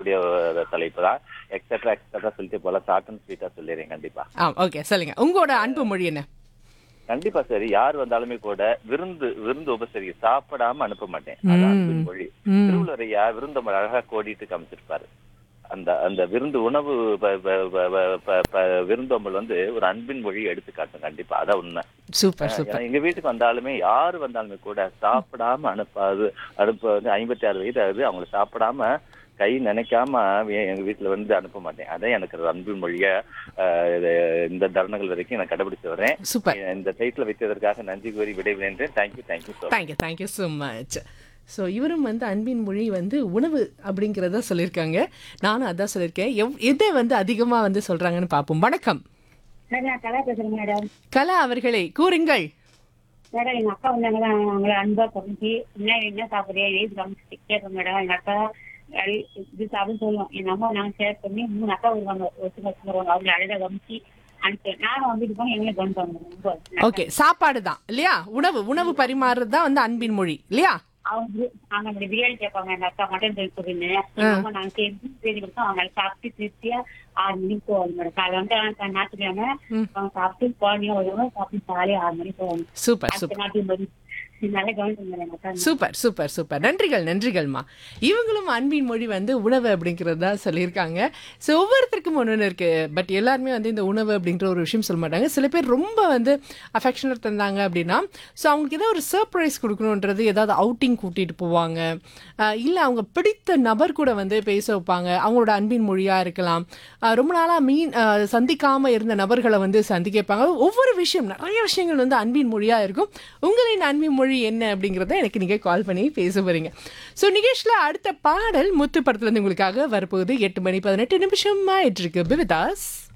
சொல்லக்கூடிய ஒரு தலைப்பு தான் எக்ஸெட்ரா எக்ஸெட்ரா சொல்லிட்டு போல ஷார்ட் அண்ட் ஸ்வீட்டா சொல்லிடுறேன் கண்டிப்பா ஆ ஓகே சொல்லுங்க உங்களோட அன்பு மொழி என்ன கண்டிப்பா சரி யார் வந்தாலுமே கூட விருந்து விருந்து உபசரி சாப்பிடாம அனுப்ப மாட்டேன் அது அன்பின் மொழி ம். திருவள்ளுவரையா விருந்தம் அழகா கோடிட்டு காமிச்சிருப்பாரு அந்த அந்த விருந்து உணவு ப- ப- ப- ப- ப- ப- விருந்தோம்பல் வந்து ஒரு அன்பின் மொழி எடுத்து காட்டும் கண்டிப்பா அதான் உண்மை சூப்பர் சூப்பர் ஏன்னா எங்க வீட்டுக்கு வந்தாலுமே யாரு வந்தாலுமே கூட சாப்பிடாம அனுப்பாது அனுப்ப வந்து ஐம்பத்தி ஆறு வயது ஆகுது அவங்களை சாப்பிடாம கை நினைக்காம எ- எங்க வீட்டுல வந்து அனுப்ப மாட்டேன் அதான் எனக்கு ஒரு அன்பின் மொழிய ஆஹ், இது இந்த தருணங்கள் வரைக்கும் நான் கடைபிடிச்சு வரேன் சூப்பர் இந்த டைட்டில் வைத்ததற்காக நன்றி கூறி விடைபெறுகிறேன் thank you thank you so thank you thank you so much so இவரும் வந்து அன்பின் மொழி வந்து உணவு அப்படிங்கிறத சொல்லியிருக்காங்க நானும் அதான் சொல்லியிருக்கேன் எவ் எதை வந்து அதிகமாக வந்து சொல்கிறாங்கன்னு பார்ப்போம் வணக்கம் மேடம் நான் கலா பேசுறேன் மேடம் கலா அவர்களே கூறுங்கள் மேடம் எங்க அக்கா வந்தாங்க தான் அவங்கள அன்பா கமிச்சு என்ன என்ன சாப்பிடுறேன் எழுதி கமிச்சு கேட்பேன் மேடம் எங்க அக்கா எல்- இது சாப்பிட்டு சொல்லுவோம் எங்க அம்மா நாங்க ஷேர் பண்ணி மூணு அக்கா வருவாங்க ஒருத்தங்க ஒருத்தங்க வருவாங்க அவங்க அழகா கமிச்சு அனுப்பேன் நானும் வந்து இது பண்ணி எங்களை கவனிப்பாங்க ரொம்ப ஓகே சாப்பாடு தான் இல்லையா உணவு உணவு பரிமாறுறது தான் வந்து அன்பின் மொழி இல்லையா அவங்க அவங்க அந்த பிரியாணி கேட்பாங்க எங்க அக்கா மட்டன் பிரியாணி சொல்லின்னு எங்க அம்மா நாங்க சேர்ந்து பிரியாணி கொடுத்தோம் அவங்க சாப்பிட்டு திருப்தியா ஆறு மணிக்கு போவாங்க மேடம் காலை வந்து அவங்க ஞாயிற்றுக்கிழமை அவங்க சாப்பிட்டு குழந்தைங்க வருவாங்க சாப்பிட்டு ஜாலியா ஆறு மணிக்கு போவாங்க சூப்பர் சூப்பர் அடுத்த நாட்டு மாதிரி நல்லா கவனிப்பாங்க எங்க அக்கா சூப்பர் சூப்பர் சூப்பர் நன்றிகள் நன்றிகள்மா இவங்களும் அன்பின் மொழி வந்து உணவு அப்படிங்கிறது தான் சொல்லியிருக்காங்க ஸோ ஒவ்வொருத்தருக்கும் ஒன்று ஒன்று இருக்குது பட் எல்லாருமே வந்து இந்த உணவு அப்படின்ற ஒரு விஷயம் சொல்ல மாட்டாங்க சில பேர் ரொம்ப வந்து அஃபெக்ஷனட் தந்தாங்க அப்படின்னா ஸோ அவங்களுக்கு ஏதாவது ஒரு சர்ப்ரைஸ் கொடுக்கணுன்றது ஏதாவது அவுட்டிங் கூட்டிகிட்டு போவாங்க இல்லை அவங்க பிடித்த நபர் கூட வந்து பேச வைப்பாங்க அவங்களோட அன்பின் மொழியாக இருக்கலாம் அஹ் ரொம்ப நாளாக மீன் சந்திக்காமல் இருந்த நபர்களை வந்து சந்திக்க வைப்பாங்க ஒவ்வொரு விஷயம் நிறைய விஷயங்கள் வந்து அன்பின் மொழியாக இருக்கும் உங்களின் அன்பின் மொழி என்ன அப்படிங்கிறத எனக்கு நீங்கள் கால் பண்ணி பேச போறீங்க ஸோ நிகேஷில் அடுத்த பாடல் முத்து படத்துலேருந்து உங்களுக்காக வரப்போகுது எட்டு மணி பதினெட்டு நிமிஷம் ஆயிட்டு இருக்கு பிவிதாஸ்